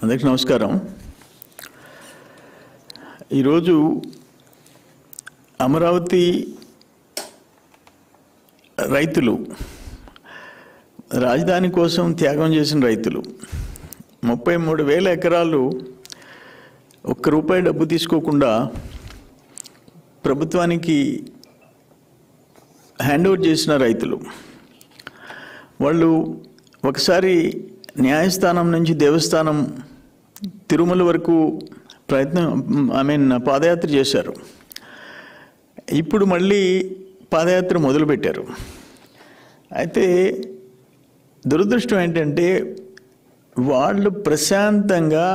అందరికీ నమస్కారం ఈరోజు అమరావతి రైతులు రాజధాని కోసం త్యాగం చేసిన రైతులు ముప్పై మూడు వేల ఎకరాలు ఒక్క రూపాయి డబ్బు తీసుకోకుండా ప్రభుత్వానికి హ్యాండ్ ఓవర్ చేసిన రైతులు వాళ్ళు ఒకసారి న్యాయస్థానం నుంచి దేవస్థానం తిరుమల వరకు ప్రయత్నం ఐ మీన్ పాదయాత్ర చేశారు ఇప్పుడు మళ్ళీ పాదయాత్ర మొదలుపెట్టారు అయితే దురదృష్టం ఏంటంటే వాళ్ళు ప్రశాంతంగా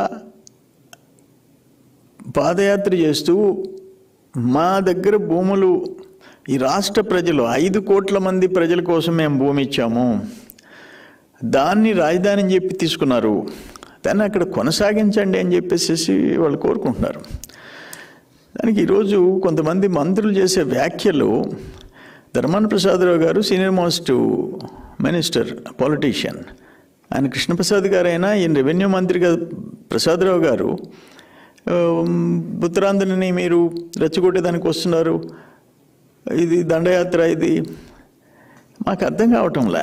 పాదయాత్ర చేస్తూ మా దగ్గర భూములు ఈ రాష్ట్ర ప్రజలు ఐదు కోట్ల మంది ప్రజల కోసం మేము భూమి ఇచ్చాము దాన్ని రాజధాని అని చెప్పి తీసుకున్నారు దాన్ని అక్కడ కొనసాగించండి అని చెప్పేసి వాళ్ళు కోరుకుంటున్నారు దానికి ఈరోజు కొంతమంది మంత్రులు చేసే వ్యాఖ్యలు ధర్మాన ప్రసాదరావు గారు సీనియర్ మోస్ట్ మినిస్టర్ పాలిటీషియన్ ఆయన కృష్ణప్రసాద్ గారైనా ఈయన రెవెన్యూ మంత్రిగా ప్రసాదరావు గారు ఆ, ఉత్తరాంధ్రని మీరు రెచ్చగొట్టేదానికి వస్తున్నారు ఇది దండయాత్ర ఇది మాకు అర్థం కావటంలే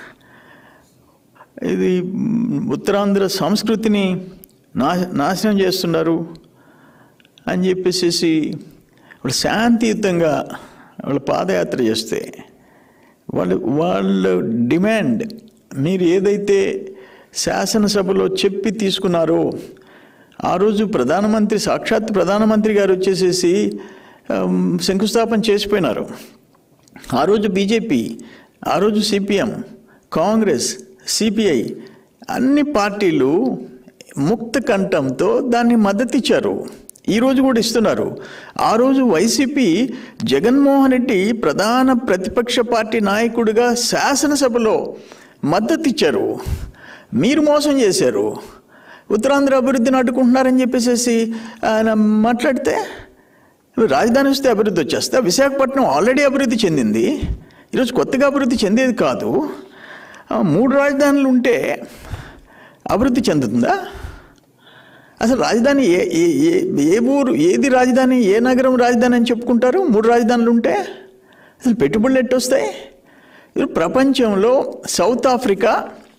ఇది మ్, ఉత్తరాంధ్ర సంస్కృతిని నా నాశనం చేస్తున్నారు అని చెప్పేసి వాళ్ళు శాంతియుతంగా వాళ్ళు పాదయాత్ర చేస్తే వాళ్ళు వాళ్ళ డిమాండ్ మీరు ఏదైతే శాసనసభలో చెప్పి తీసుకున్నారో ఆ రోజు ప్రధానమంత్రి సాక్షాత్ ప్రధానమంత్రి గారు వచ్చేసేసి ఆమ్, శంకుస్థాపన చేసిపోయినారు ఆ రోజు బీజేపీ ఆ రోజు సిపిఎం కాంగ్రెస్ సిపిఐ అన్ని పార్టీలు ముక్త కంఠంతో దాన్ని మద్దతు ఇచ్చారు ఈ రోజు కూడా ఇస్తున్నారు ఆ రోజు వైసీపీ జగన్మోహన్ రెడ్డి ప్రధాన ప్రతిపక్ష పార్టీ నాయకుడిగా శాసనసభలో మద్దతు ఇచ్చారు మీరు మోసం చేశారు ఉత్తరాంధ్ర అభివృద్ధిని అడ్డుకుంటున్నారని చెప్పేసి ఆయన మాట్లాడితే రాజధాని వస్తే అభివృద్ధి వచ్చేస్తా విశాఖపట్నం ఆల్రెడీ అభివృద్ధి చెందింది ఈరోజు కొత్తగా అభివృద్ధి చెందేది కాదు ఆ, మూడు రాజధానులు ఉంటే అభివృద్ధి చెందుతుందా అసలు రాజధాని ఏ ఏ ఏ- ఏ ఊరు ఏది రాజధాని ఏ నగరం రాజధాని అని చెప్పుకుంటారు మూడు రాజధానులు ఉంటే అసలు పెట్టుబడులు ఎట్టు వస్తాయి ఇది ప్రపంచంలో సౌత్ ఆఫ్రికా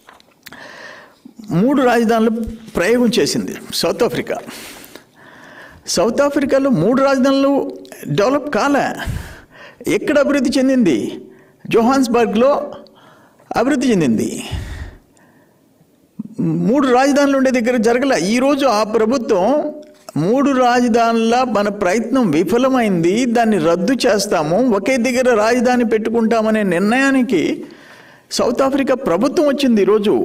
మూడు రాజధానులు ప్రయోగం చేసింది సౌత్ ఆఫ్రికా సౌత్ ఆఫ్రికాలో మూడు రాజధానులు డెవలప్ కాలే ఎక్కడ అభివృద్ధి చెందింది జోహాన్స్బర్గ్లో అభివృద్ధి చెందింది మూడు రాజధానులు ఉండే దగ్గర జరగలే ఈరోజు ఆ ప్రభుత్వం మూడు రాజధానుల మన ప్రయత్నం విఫలమైంది దాన్ని రద్దు చేస్తాము ఒకే దగ్గర రాజధాని పెట్టుకుంటామనే నిర్ణయానికి సౌత్ ఆఫ్రికా ప్రభుత్వం వచ్చింది ఈరోజు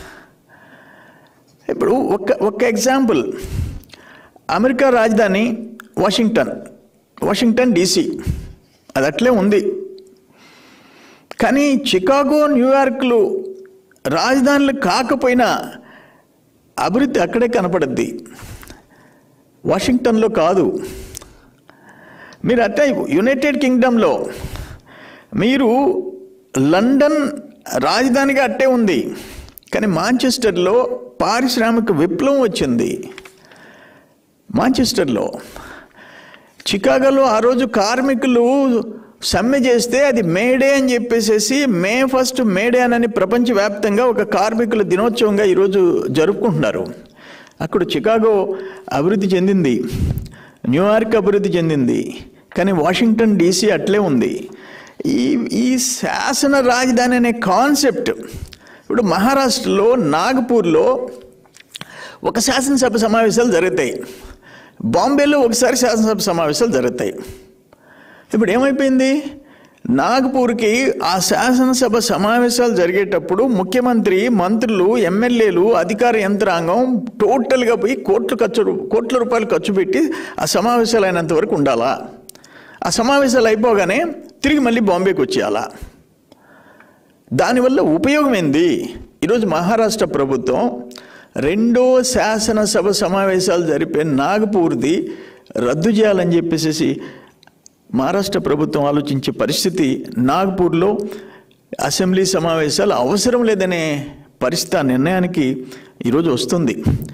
ఇప్పుడు ఒక ఒక ఎగ్జాంపుల్ అమెరికా రాజధాని వాషింగ్టన్ వాషింగ్టన్ డీసీ అది అట్లే ఉంది కానీ చికాగో న్యూయార్క్లు రాజధానులు కాకపోయినా అభివృద్ధి అక్కడే కనపడుద్ది వాషింగ్టన్లో కాదు మీరు అట్టే యునైటెడ్ కింగ్డమ్లో మీరు లండన్ రాజధానిగా అట్టే ఉంది కానీ మాంచెస్టర్లో పారిశ్రామిక విప్లవం వచ్చింది మాంచెస్టర్లో చికాగోలో ఆ రోజు కార్మికులు సమ్మె చేస్తే అది మేడే అని చెప్పేసేసి మే ఫస్ట్ మేడే అని ప్రపంచవ్యాప్తంగా ఒక కార్మికుల దినోత్సవంగా ఈరోజు జరుపుకుంటున్నారు అక్కడ చికాగో అభివృద్ధి చెందింది న్యూయార్క్ అభివృద్ధి చెందింది కానీ వాషింగ్టన్ డీసీ అట్లే ఉంది ఈ ఈ శాసన రాజధాని అనే కాన్సెప్ట్ ఇప్పుడు మహారాష్ట్రలో నాగపూర్లో ఒక శాసనసభ సమావేశాలు జరుగుతాయి బాంబేలో ఒకసారి శాసనసభ సమావేశాలు జరుగుతాయి ఇప్పుడు ఏమైపోయింది నాగపూర్కి ఆ శాసనసభ సమావేశాలు జరిగేటప్పుడు ముఖ్యమంత్రి మంత్రులు ఎమ్మెల్యేలు అధికార యంత్రాంగం టోటల్గా పోయి కోట్ల ఖర్చు కోట్ల రూపాయలు ఖర్చు పెట్టి ఆ సమావేశాలు అయినంత వరకు ఉండాలా ఆ సమావేశాలు అయిపోగానే తిరిగి మళ్ళీ బాంబేకి వచ్చేయాలా దానివల్ల ఉపయోగం ఏంది ఈరోజు మహారాష్ట్ర ప్రభుత్వం రెండో శాసనసభ సమావేశాలు జరిపే నాగపూర్ది రద్దు చేయాలని చెప్పేసి మహారాష్ట్ర ప్రభుత్వం ఆలోచించే పరిస్థితి నాగ్పూర్లో అసెంబ్లీ సమావేశాలు అవసరం లేదనే పరిస్థితి ఆ నిర్ణయానికి ఈరోజు వస్తుంది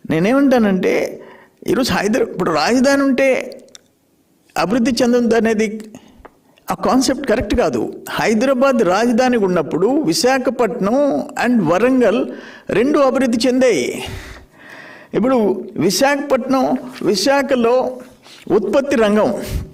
నేనేమంటానంటే ఈరోజు హైదరా ఇప్పుడు రాజధాని ఉంటే అభివృద్ధి చెందుతుంది అనేది ఆ కాన్సెప్ట్ కరెక్ట్ కాదు హైదరాబాద్ రాజధాని ఉన్నప్పుడు విశాఖపట్నం అండ్ వరంగల్ రెండు అభివృద్ధి చెందాయి ఇప్పుడు విశాఖపట్నం విశాఖలో ఉత్పత్తి రంగం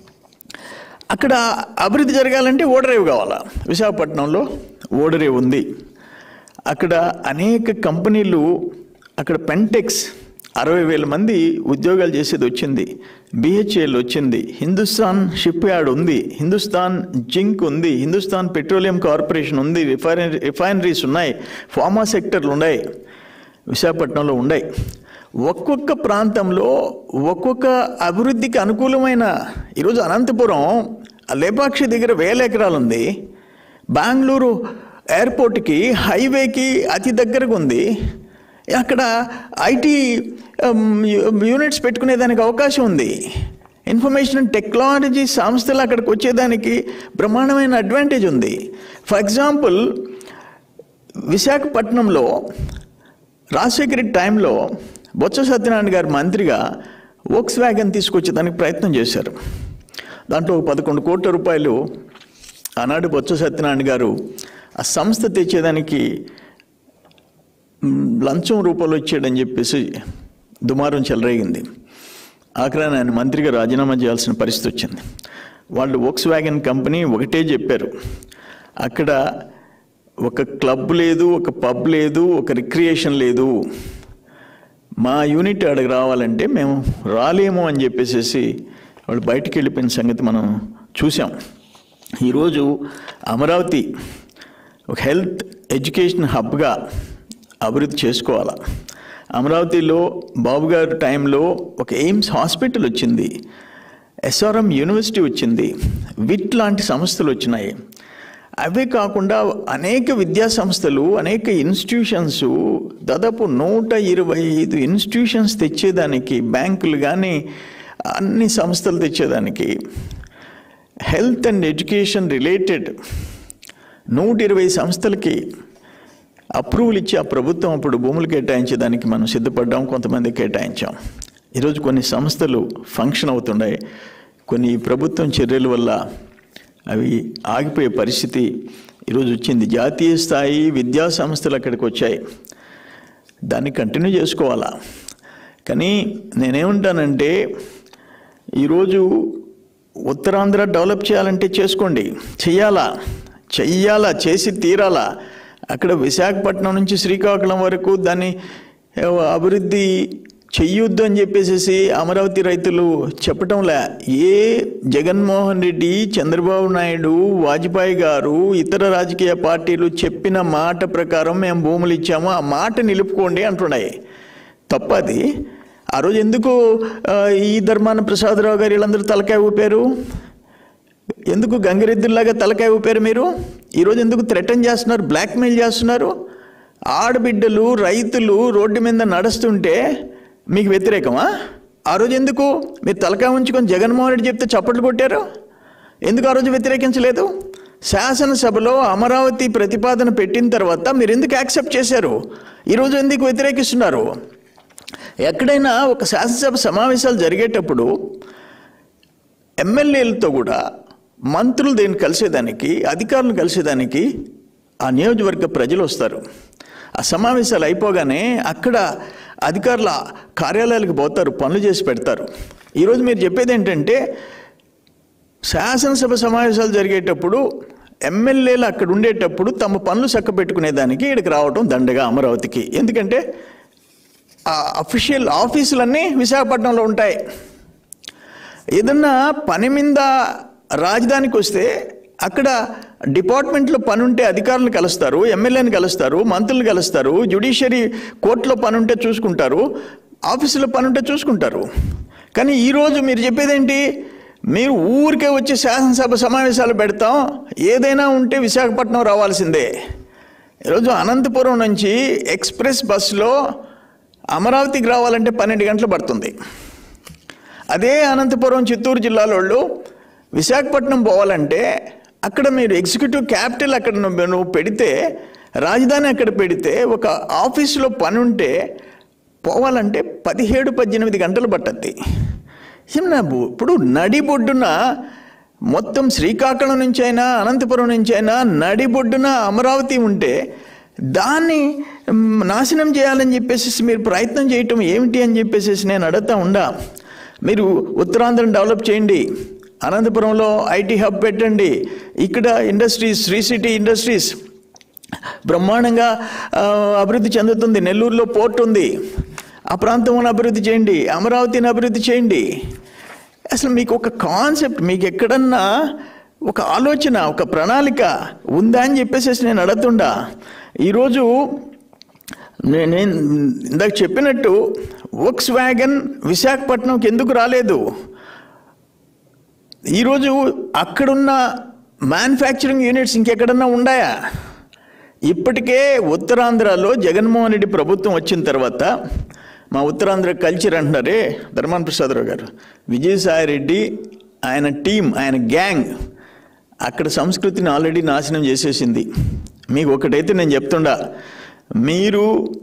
అక్కడ అభివృద్ధి జరగాలంటే ఓడరేవు కావాలా విశాఖపట్నంలో ఓడరేవు ఉంది అక్కడ అనేక కంపెనీలు అక్కడ పెంటెక్స్ అరవై వేల మంది ఉద్యోగాలు చేసేది వచ్చింది బిహెచ్ఏల్ వచ్చింది హిందుస్థాన్ షిప్ యార్డ్ ఉంది హిందుస్థాన్ జింక్ ఉంది హిందుస్థాన్ పెట్రోలియం కార్పొరేషన్ ఉంది రిఫైనరీ రిఫైనరీస్ ఉన్నాయి ఫార్మా సెక్టర్లు ఉన్నాయి విశాఖపట్నంలో ఉన్నాయి ఒక్కొక్క ప్రాంతంలో ఒక్కొక్క అభివృద్ధికి అనుకూలమైన ఈరోజు అనంతపురం ఆ లేపాక్షి దగ్గర వేల ఎకరాలు ఉంది బెంగళూరు ఎయిర్పోర్ట్కి హైవేకి అతి దగ్గరగా ఉంది అక్కడ ఐటీ యూనిట్స్ పెట్టుకునేదానికి అవకాశం ఉంది ఇన్ఫర్మేషన్ అండ్ టెక్నాలజీ సంస్థలు అక్కడికి వచ్చేదానికి బ్రహ్మాండమైన అడ్వాంటేజ్ ఉంది ఫర్ ఎగ్జాంపుల్ విశాఖపట్నంలో రాజశేఖర రెడ్డి టైంలో బొత్స సత్యనారాయణ గారు మంత్రిగా వోక్స్ వ్యాగన్ తీసుకొచ్చేదానికి ప్రయత్నం చేశారు దాంట్లో ఒక పదకొండు కోట్ల రూపాయలు ఆనాడు బొత్స సత్యనారాయణ గారు ఆ సంస్థ తెచ్చేదానికి మ్, లంచం రూపంలో ఇచ్చాడని చెప్పేసి దుమారం చెలరేగింది ఆఖరాన ఆయన మంత్రిగా రాజీనామా చేయాల్సిన పరిస్థితి వచ్చింది వాళ్ళు వోక్స్ వ్యాగన్ కంపెనీ ఒకటే చెప్పారు అక్కడ ఒక క్లబ్ లేదు ఒక పబ్ లేదు ఒక రిక్రియేషన్ లేదు మా యూనిట్ అక్కడికి రావాలంటే మేము రాలేము అని చెప్పేసి వాళ్ళు బయటికి వెళ్ళిపోయిన సంగతి మనం చూసాం ఈరోజు అమరావతి ఒక హెల్త్ ఎడ్యుకేషన్ హబ్గా అభివృద్ధి చేసుకోవాలా అమరావతిలో బాబు గారి టైంలో ఒక ఎయిమ్స్ హాస్పిటల్ వచ్చింది ఎస్ఆర్ఎం యూనివర్సిటీ వచ్చింది విట్ లాంటి సంస్థలు వచ్చినాయి అవే కాకుండా అనేక విద్యా సంస్థలు అనేక ఇన్స్టిట్యూషన్స్ దాదాపు నూట ఇరవై ఐదు ఇన్స్టిట్యూషన్స్ తెచ్చేదానికి బ్యాంకులు కానీ అన్ని సంస్థలు తెచ్చేదానికి హెల్త్ అండ్ ఎడ్యుకేషన్ రిలేటెడ్ నూట ఇరవై సంస్థలకి అప్రూవల్ ఇచ్చి ఆ ప్రభుత్వం అప్పుడు భూములు కేటాయించేదానికి మనం సిద్ధపడ్డాం కొంతమంది కేటాయించాం ఈరోజు కొన్ని సంస్థలు ఫంక్షన్ అవుతున్నాయి కొన్ని ప్రభుత్వం చర్యల వల్ల అవి ఆగిపోయే పరిస్థితి ఈరోజు వచ్చింది జాతీయ స్థాయి విద్యా సంస్థలు అక్కడికి వచ్చాయి దాన్ని కంటిన్యూ చేసుకోవాలా కానీ నేనేమంటానంటే ఈరోజు ఉత్తరాంధ్ర డెవలప్ చేయాలంటే చేసుకోండి చెయ్యాలా చెయ్యాలా చేసి తీరాలా అక్కడ విశాఖపట్నం నుంచి శ్రీకాకుళం వరకు దాన్ని ఏ, అభివృద్ధి చెయ్యొద్దు అని చెప్పేసి అమరావతి రైతులు చెప్పటంలే ఏ జగన్మోహన్ రెడ్డి చంద్రబాబు నాయుడు వాజ్పేయి గారు ఇతర రాజకీయ పార్టీలు చెప్పిన మాట ప్రకారం మేము భూములు ఇచ్చాము ఆ మాట నిలుపుకోండి అంటున్నాయి తప్పది ఆ రోజు ఎందుకు ఆ, ఈ ధర్మాన ప్రసాదరావు గారు వీళ్ళందరూ తలకాయ ఊపారు ఎందుకు గంగిరెద్దుల్లాగా తలకాయ ఊపారు మీరు ఈరోజు ఎందుకు థ్రెటన్ చేస్తున్నారు బ్లాక్మెయిల్ చేస్తున్నారు ఆడబిడ్డలు రైతులు రోడ్డు మీద నడుస్తుంటే మీకు వ్యతిరేకమా ఆ రోజు ఎందుకు మీరు తలకాయ ఉంచుకొని జగన్మోహన్ రెడ్డి చెప్తే చప్పట్లు కొట్టారు ఎందుకు ఆ రోజు వ్యతిరేకించలేదు శాసనసభలో అమరావతి ప్రతిపాదన పెట్టిన తర్వాత మీరు ఎందుకు యాక్సెప్ట్ చేశారు ఈరోజు ఎందుకు వ్యతిరేకిస్తున్నారు ఎక్కడైనా ఒక శాసనసభ సమావేశాలు జరిగేటప్పుడు ఎమ్మెల్యేలతో కూడా మంత్రులు దీన్ని కలిసేదానికి అధికారులను కలిసేదానికి ఆ నియోజకవర్గ ప్రజలు వస్తారు ఆ సమావేశాలు అయిపోగానే అక్కడ అధికారుల కార్యాలయాలకు పోతారు పనులు చేసి పెడతారు ఈరోజు మీరు చెప్పేది ఏంటంటే శాసనసభ సమావేశాలు జరిగేటప్పుడు ఎమ్మెల్యేలు అక్కడ ఉండేటప్పుడు తమ పనులు చక్క పెట్టుకునేదానికి ఇక్కడికి రావడం దండగా అమరావతికి ఎందుకంటే ఆ అఫీషియల్ ఆఫీసులన్నీ విశాఖపట్నంలో ఉంటాయి ఏదన్నా పని మీద రాజధానికి వస్తే అక్కడ డిపార్ట్మెంట్లో పని ఉంటే అధికారులను కలుస్తారు ఎమ్మెల్యేని కలుస్తారు మంత్రులు కలుస్తారు జ్యుడిషియరీ కోర్టులో పని ఉంటే చూసుకుంటారు ఆఫీసులో పని ఉంటే చూసుకుంటారు కానీ ఈరోజు మీరు చెప్పేదేంటి మీరు ఊరికే వచ్చి శాసనసభ సమావేశాలు పెడతాం ఏదైనా ఉంటే విశాఖపట్నం రావాల్సిందే ఈరోజు అనంతపురం నుంచి ఎక్స్ప్రెస్ బస్సులో అమరావతికి రావాలంటే పన్నెండు గంటలు పడుతుంది అదే అనంతపురం చిత్తూరు జిల్లాలో వాళ్ళు విశాఖపట్నం పోవాలంటే అక్కడ మీరు ఎగ్జిక్యూటివ్ క్యాపిటల్ అక్కడ నువ్వు నువ్వు పెడితే రాజధాని అక్కడ పెడితే ఒక ఆఫీసులో పని ఉంటే పోవాలంటే పదిహేడు పద్దెనిమిది గంటలు పట్టద్ది ఏమన్నా బు- ఇప్పుడు నడిబొడ్డున మొత్తం శ్రీకాకుళం నుంచి అయినా అనంతపురం నుంచి అయినా నడిబొడ్డున అమరావతి ఉంటే దాన్ని మ్, నాశనం చేయాలని చెప్పేసి మీరు ప్రయత్నం చేయటం ఏమిటి అని చెప్పేసి నేను అడుగుతా ఉండా మీరు ఉత్తరాంధ్రను డెవలప్ చేయండి అనంతపురంలో ఐటీ హబ్ పెట్టండి ఇక్కడ ఇండస్ట్రీస్ శ్రీ సిటీ ఇండస్ట్రీస్ బ్రహ్మాండంగా ఆ, అభివృద్ధి చెందుతుంది నెల్లూరులో పోర్ట్ ఉంది ఆ ప్రాంతంలో అభివృద్ధి చేయండి అమరావతిని అభివృద్ధి చేయండి అసలు మీకు ఒక కాన్సెప్ట్ మీకు ఎక్కడన్నా ఒక ఆలోచన ఒక ప్రణాళిక ఉందా అని చెప్పేసి నేను అడుగుతుండా ఈరోజు నే- నేను ఇందాక చెప్పినట్టు వక్స్ వ్యాగన్ విశాఖపట్నంకి ఎందుకు రాలేదు ఈరోజు అక్కడున్న మ్యానుఫ్యాక్చరింగ్ యూనిట్స్ ఇంకెక్కడన్నా ఉన్నాయా ఇప్పటికే ఉత్తరాంధ్రలో జగన్మోహన్ రెడ్డి ప్రభుత్వం వచ్చిన తర్వాత మా ఉత్తరాంధ్ర కల్చర్ అంటున్నారే ధర్మాన ప్రసాదరావు గారు విజయసాయి రెడ్డి ఆయన టీం ఆయన గ్యాంగ్ అక్కడ సంస్కృతిని ఆల్రెడీ నాశనం చేసేసింది మీకు ఒకటైతే నేను చెప్తుండా మీరు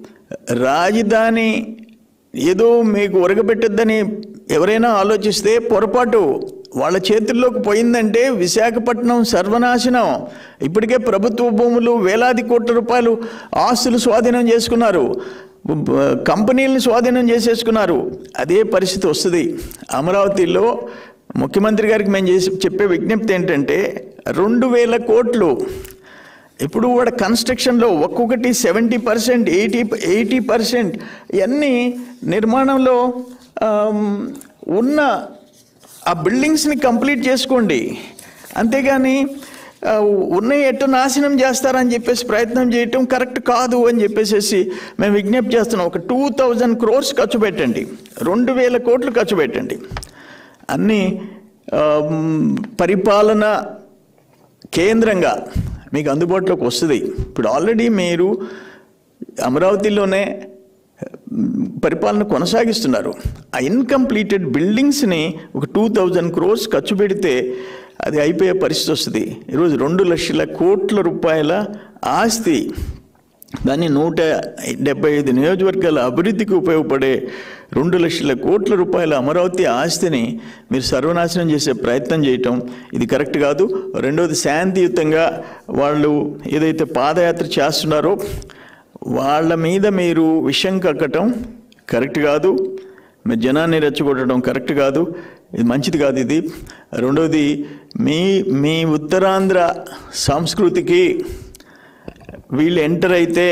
రాజధాని ఏదో మీకు ఉరగబెట్టద్దని ఎవరైనా ఆలోచిస్తే పొరపాటు వాళ్ళ చేతుల్లోకి పోయిందంటే విశాఖపట్నం సర్వనాశనం ఇప్పటికే ప్రభుత్వ భూములు వేలాది కోట్ల రూపాయలు ఆస్తులు స్వాధీనం చేసుకున్నారు బ- కంపెనీలను స్వాధీనం చేసేసుకున్నారు అదే పరిస్థితి వస్తుంది అమరావతిలో ముఖ్యమంత్రి గారికి మేము చేసి చెప్పే విజ్ఞప్తి ఏంటంటే రెండు వేల కోట్లు ఇప్పుడు కూడా కన్స్ట్రక్షన్లో ఒక్కొక్కటి seventy percent eighty eighty percent ఇవన్నీ నిర్మాణంలో ఆమ్, ఉన్న ఆ బిల్డింగ్స్ని కంప్లీట్ చేసుకోండి అంతేగాని ఆ, ఉన్న ఎట్టు నాశనం చేస్తారని చెప్పేసి ప్రయత్నం చేయటం కరెక్ట్ కాదు అని చెప్పేసి మేము విజ్ఞప్తి చేస్తున్నాం ఒక టూ థౌజండ్ క్రోర్స్ ఖర్చు పెట్టండి రెండు వేల కోట్లు ఖర్చు పెట్టండి అన్నీ ఆమ్, పరిపాలన కేంద్రంగా మీకు అందుబాటులోకి వస్తుంది ఇప్పుడు ఆల్రెడీ మీరు అమరావతిలోనే మ్, పరిపాలన కొనసాగిస్తున్నారు ఆ ఇన్కంప్లీటెడ్ బిల్డింగ్స్ని ఒక టూ థౌజండ్ క్రోర్స్ ఖర్చు పెడితే అది అయిపోయే పరిస్థితి వస్తుంది ఈరోజు రెండు లక్షల కోట్ల రూపాయల ఆస్తి దాన్ని నూట డెబ్బై ఐదు నియోజకవర్గాల అభివృద్ధికి ఉపయోగపడే రెండు లక్షల కోట్ల రూపాయల అమరావతి ఆస్తిని మీరు సర్వనాశనం చేసే ప్రయత్నం చేయటం ఇది కరెక్ట్ కాదు రెండవది శాంతియుతంగా వాళ్ళు ఏదైతే పాదయాత్ర చేస్తున్నారో వాళ్ళ మీద మీరు విషం కక్కటం కరెక్ట్ కాదు మీరు జనాన్ని రెచ్చగొట్టడం కరెక్ట్ కాదు ఇది మంచిది కాదు ఇది రెండవది మీ మీ ఉత్తరాంధ్ర సంస్కృతికి వీళ్ళు ఎంటర్ అయితే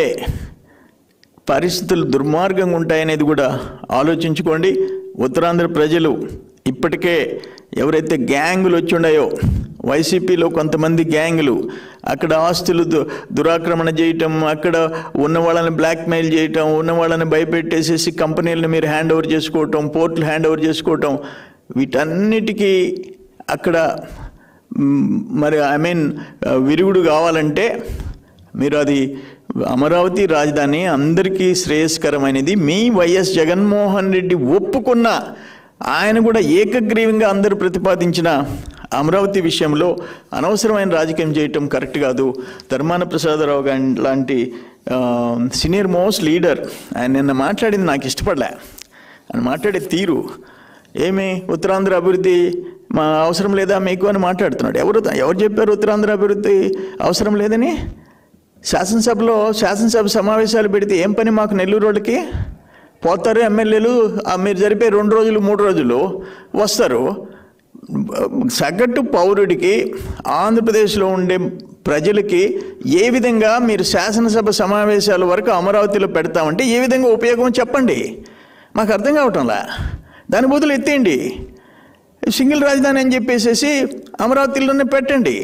పరిస్థితులు దుర్మార్గంగా ఉంటాయనేది కూడా ఆలోచించుకోండి ఉత్తరాంధ్ర ప్రజలు ఇప్పటికే ఎవరైతే గ్యాంగులు వచ్చి ఉన్నాయో వైసీపీలో కొంతమంది గ్యాంగులు అక్కడ ఆస్తులు దు దురాక్రమణ చేయటం అక్కడ ఉన్న వాళ్ళని బ్లాక్మెయిల్ చేయటం ఉన్న వాళ్ళని భయపెట్టేసేసి కంపెనీలను మీరు హ్యాండ్ ఓవర్ చేసుకోవటం పోర్టులు హ్యాండ్ ఓవర్ చేసుకోవటం వీటన్నిటికీ అక్కడ మ్, మరి ఐ మీన్ విరుగుడు కావాలంటే మీరు అది అమరావతి రాజధాని అందరికీ శ్రేయస్కరమైనది మీ వైఎస్ జగన్మోహన్ రెడ్డి ఒప్పుకున్న ఆయన కూడా ఏకగ్రీవంగా అందరూ ప్రతిపాదించిన అమరావతి విషయంలో అనవసరమైన రాజకీయం చేయటం కరెక్ట్ కాదు ధర్మాన ప్రసాదరావు గారి లాంటి ఆ, సీనియర్ మోస్ట్ లీడర్ ఆయన నిన్న మాట్లాడింది నాకు ఇష్టపడలే ఆయన మాట్లాడే తీరు ఏమి ఉత్తరాంధ్ర అభివృద్ధి మా అవసరం లేదా మీకు అని మాట్లాడుతున్నాడు ఎవరు ఎవరు చెప్పారు ఉత్తరాంధ్ర అభివృద్ధి అవసరం లేదని శాసనసభలో శాసనసభ సమావేశాలు పెడితే ఏం పని మాకు నెల్లూరు వాళ్ళకి పోతారు ఎమ్మెల్యేలు ఆ మీరు జరిపే రెండు రోజులు మూడు రోజులు వస్తారు సగటు పౌరుడికి ఆంధ్రప్రదేశ్లో ఉండే ప్రజలకి ఏ విధంగా మీరు శాసనసభ సమావేశాల వరకు అమరావతిలో పెడతామంటే ఏ విధంగా ఉపయోగం చెప్పండి మాకు అర్థం కావటంలా దాని బదులు ఎత్తేయండి సింగిల్ రాజధాని అని చెప్పేసేసి అమరావతిలోనే పెట్టండి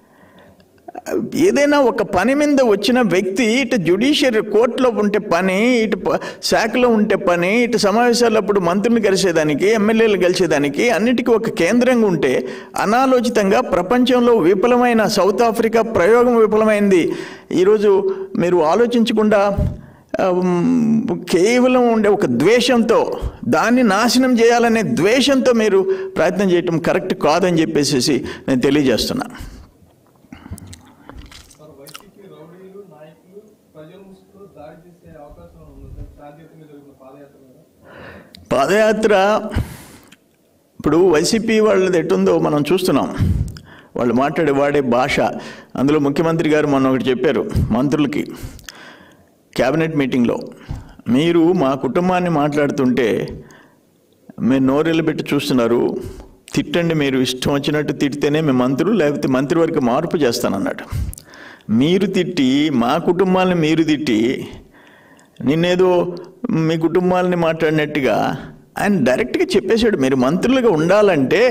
ఏదైనా ఒక పని మీద వచ్చిన వ్యక్తి ఇటు జ్యుడిషియరీ కోర్టులో ఉంటే పని ఇటు ప- శాఖలో ఉంటే పని ఇటు సమావేశాలప్పుడు మంత్రులు కలిసేదానికి ఎమ్మెల్యేలు కలిసేదానికి అన్నిటికీ ఒక కేంద్రంగా ఉంటే అనాలోచితంగా ప్రపంచంలో విఫలమైన సౌత్ ఆఫ్రికా ప్రయోగం విఫలమైంది ఈరోజు మీరు ఆలోచించకుండా ఆ, మ్, కేవలం ఉండే ఒక ద్వేషంతో దాన్ని నాశనం చేయాలనే ద్వేషంతో మీరు ప్రయత్నం చేయటం కరెక్ట్ కాదని చెప్పేసి నేను తెలియజేస్తున్నాను సార్ వైసీపీ రౌడీలు నాయకులు ప్రజల ముసుగులో దాడి దాడి చేసే అవకాశం ఉంది సార్ శాంతియుతంగా జరుగుతున్న పాదయాత్ర మీద పాదయాత్ర ఇప్పుడు వైసీపీ వాళ్ళది ఎటుందో మనం చూస్తున్నాం వాళ్ళు మాట్లాడే వాడే భాష అందులో ముఖ్యమంత్రి గారు మొన్న ఒకటి చెప్పారు మంత్రులకి క్యాబినెట్ మీటింగ్లో మీరు మా కుటుంబాన్ని మాట్లాడుతుంటే మీరు నోరెళ్ళు పెట్టి చూస్తున్నారు తిట్టండి మీరు ఇష్టం వచ్చినట్టు తిడితేనే మేము మంత్రులు లేకపోతే మంత్రివర్గ మార్పు చేస్తానన్నాడు మీరు తిట్టి మా కుటుంబాలను మీరు తిట్టి నిన్నేదో మీ కుటుంబాలని మాట్లాడినట్టుగా ఆయన డైరెక్ట్గా చెప్పేశాడు మీరు మంత్రులుగా ఉండాలంటే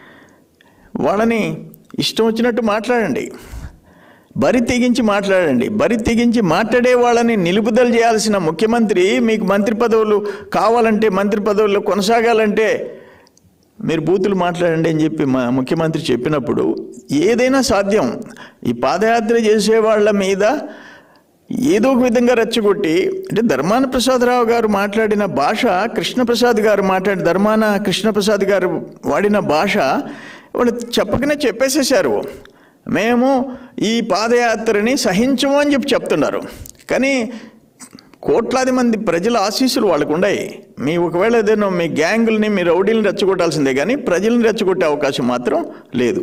వాళ్ళని ఇష్టం వచ్చినట్టు మాట్లాడండి బరి తెగించి మాట్లాడండి బరి తెగించి మాట్లాడే వాళ్ళని నిలుపుదల చేయాల్సిన ముఖ్యమంత్రి మీకు మంత్రి పదవులు కావాలంటే మంత్రి పదవుల్లో కొనసాగాలంటే మీరు బూతులు మాట్లాడండి అని చెప్పి మా ముఖ్యమంత్రి చెప్పినప్పుడు ఏదైనా సాధ్యం ఈ పాదయాత్ర చేసే వాళ్ళ మీద ఏదో ఒక విధంగా రెచ్చగొట్టి అంటే ధర్మాన ప్రసాదరావు గారు మాట్లాడిన భాష కృష్ణప్రసాద్ గారు మాట్లాడి ధర్మాన కృష్ణప్రసాద్ గారు వాడిన భాష వాళ్ళు చెప్పకనే చెప్పేసేసారు మేము ఈ పాదయాత్రని సహించము అని చెప్పి చెప్తున్నారు కానీ కోట్లాది మంది ప్రజల ఆశీస్సులు వాళ్ళకు ఉన్నాయి మీ ఒకవేళ ఏదైనా మీ గ్యాంగుల్ని మీ రౌడీలను రెచ్చగొట్టాల్సిందే కానీ ప్రజల్ని రెచ్చగొట్టే అవకాశం మాత్రం లేదు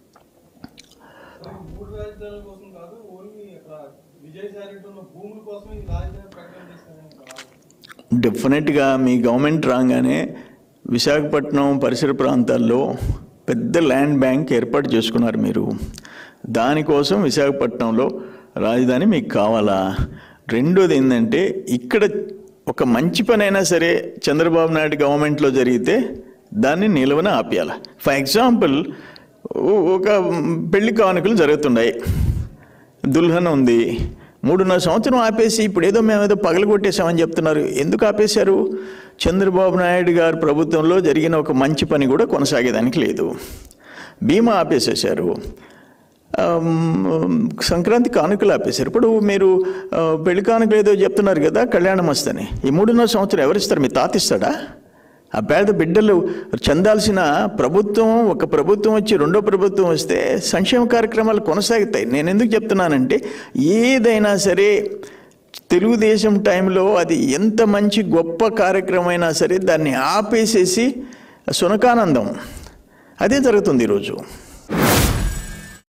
మరి మూడు రాజధానుల కోసం కాదు ఓన్లీ అక్కడ విజయసాయి రెడ్డి ఉన్న భూముల కోసం ఈ రాజధాని ప్రకటన చేస్తారని డెఫినెట్గా మీ గవర్నమెంట్ రాగానే విశాఖపట్నం పరిసర ప్రాంతాల్లో పెద్ద ల్యాండ్ బ్యాంక్ ఏర్పాటు చేసుకున్నారు మీరు దానికోసం విశాఖపట్నంలో రాజధాని మీకు కావాలా రెండోది ఏంటంటే ఇక్కడ ఒక మంచి పని అయినా సరే చంద్రబాబు నాయుడు గవర్నమెంట్లో జరిగితే దాన్ని నిలవన ఆపేయాలి ఫర్ ఎగ్జాంపుల్ ఒక పెళ్లి కానుకలు జరుగుతున్నాయి దుల్హన్ ఉంది మూడున్నర సంవత్సరం ఆపేసి ఇప్పుడు ఏదో మేము ఏదో పగలగొట్టేశామని చెప్తున్నారు ఎందుకు ఆపేశారు చంద్రబాబు నాయుడు గారి ప్రభుత్వంలో జరిగిన ఒక మంచి పని కూడా కొనసాగేదానికి లేదు బీమా ఆపేసేశారు ఆమ్, సంక్రాంతి కానుకలు ఆపేశారు ఇప్పుడు మీరు ఆ, పెళ్లి కానుకలు ఏదో చెప్తున్నారు కదా కళ్యాణం వస్తని ఈ మూడున్నర సంవత్సరం ఎవరిస్తారు మీ తాత ఇస్తాడా ఆ పేద బిడ్డలు చెందాల్సిన ప్రభుత్వం ఒక ప్రభుత్వం వచ్చి రెండో ప్రభుత్వం వస్తే సంక్షేమ కార్యక్రమాలు కొనసాగుతాయి నేను ఎందుకు చెప్తున్నానంటే ఏదైనా సరే తెలుగుదేశం టైంలో అది ఎంత మంచి గొప్ప కార్యక్రమం అయినా సరే దాన్ని ఆపేసేసి సునకానందం అదే జరుగుతుంది ఈరోజు